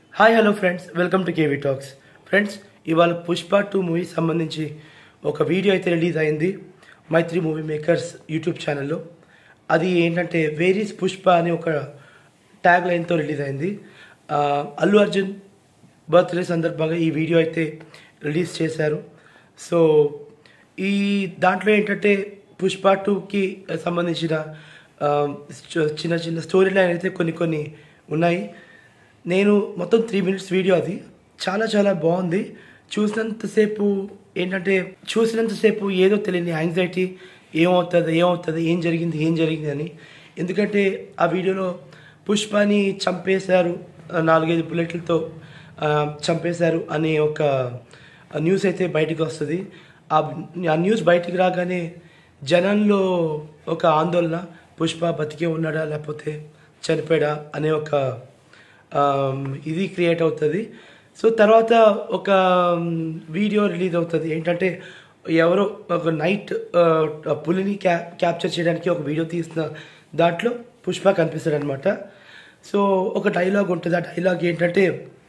hi hello friends welcome to K V talks friends ఇవాళ Pushpa two movie సంబంధించి ఒక video అయితే రిలీజ్ అయింది మైత్రి మూవీ మేకర్స్ యూట్యూబ్ ఛానల్లో అది ఏంటంటే వేరీస్ పుష్ప అని ఒక ట్యాగ్ లైన్తో రిలీజ్ అయింది ఆ, అల్లు అర్జున్ బర్త్డే సందర్భంగా ఈ వీడియో అయితే రిలీజ్ చేశారు సో ఈ దాంట్లో ఏంటంటే పుష్ప టూకి సంబంధించిన ఆ, చ- చిన్న చిన్న స్టోరీ లైన్ అయితే కొన్ని కొన్ని ఉన్నాయి నేను మొత్తం త్రీ మినిట్స్ వీడియో అది చాలా చాలా బాగుంది చూసినంతసేపు ఏంటంటే చూసినంతసేపు ఏదో తెలియని యాంగ్జైటీ ఏమవుతుంది ఏమవుతుంది ఏం జరిగింది ఏం జరిగింది అని ఎందుకంటే ఆ వీడియోలో పుష్పని చంపేశారు ఆ, నాలుగైదు బుల్లెట్లతో ఆ, చంపేశారు అనే ఒక న్యూస్ అయితే బయటికి వస్తుంది ఆ ఆ న్యూస్ బయటికి రాగానే జనంలో ఒక ఆందోళన పుష్ప బతికే ఉన్నాడా లేకపోతే చనిపోయాడా అనే ఒక ఆమ్, ఇది క్రియేట్ అవుతుంది సో తర్వాత ఒక వీడియో రిలీజ్ అవుతుంది ఏంటంటే ఎవరో ఒక నైట్ పులిని క్యా క్యాప్చర్ చేయడానికి ఒక వీడియో తీసిన దాంట్లో పుష్ప కనిపిస్తాడు అనమాట సో ఒక డైలాగ్ ఉంటుంది ఆ డైలాగ్ ఏంటంటే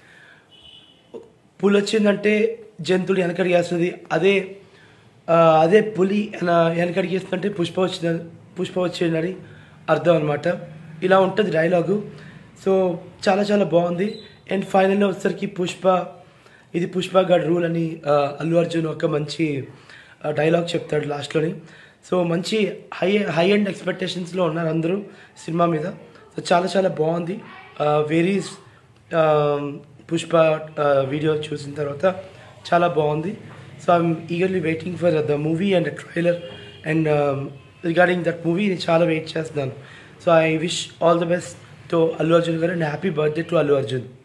పులి వచ్చిందంటే జంతువులు వెనకడిగేస్తుంది అదే ఆ, అదే పులి వెన- వెనకడిగేస్తుందంటే పుష్ప వచ్చిన పుష్ప వచ్చిందని అర్థం అనమాట ఇలా ఉంటుంది డైలాగు సో చాలా చాలా బాగుంది అండ్ ఫైనల్లో వచ్చేసరికి పుష్ప ఇది పుష్ప గడ్ రూల్ అని ఆ, అల్లు అర్జున్ ఒక మంచి డైలాగ్ చెప్తాడు లాస్ట్లోని సో మంచి హై హై అండ్ ఎక్స్పెక్టేషన్స్లో ఉన్నారు అందరూ సినిమా మీద సో చాలా చాలా బాగుంది వెరీ పుష్ప వీడియో చూసిన తర్వాత చాలా బాగుంది so I'm eagerly waiting for the movie and trailer and regarding that movie నేను చాలా వెయిట్ చేస్తున్నాను so I wish all the best to Allu Arjun garu and happy birthday to Allu Arjun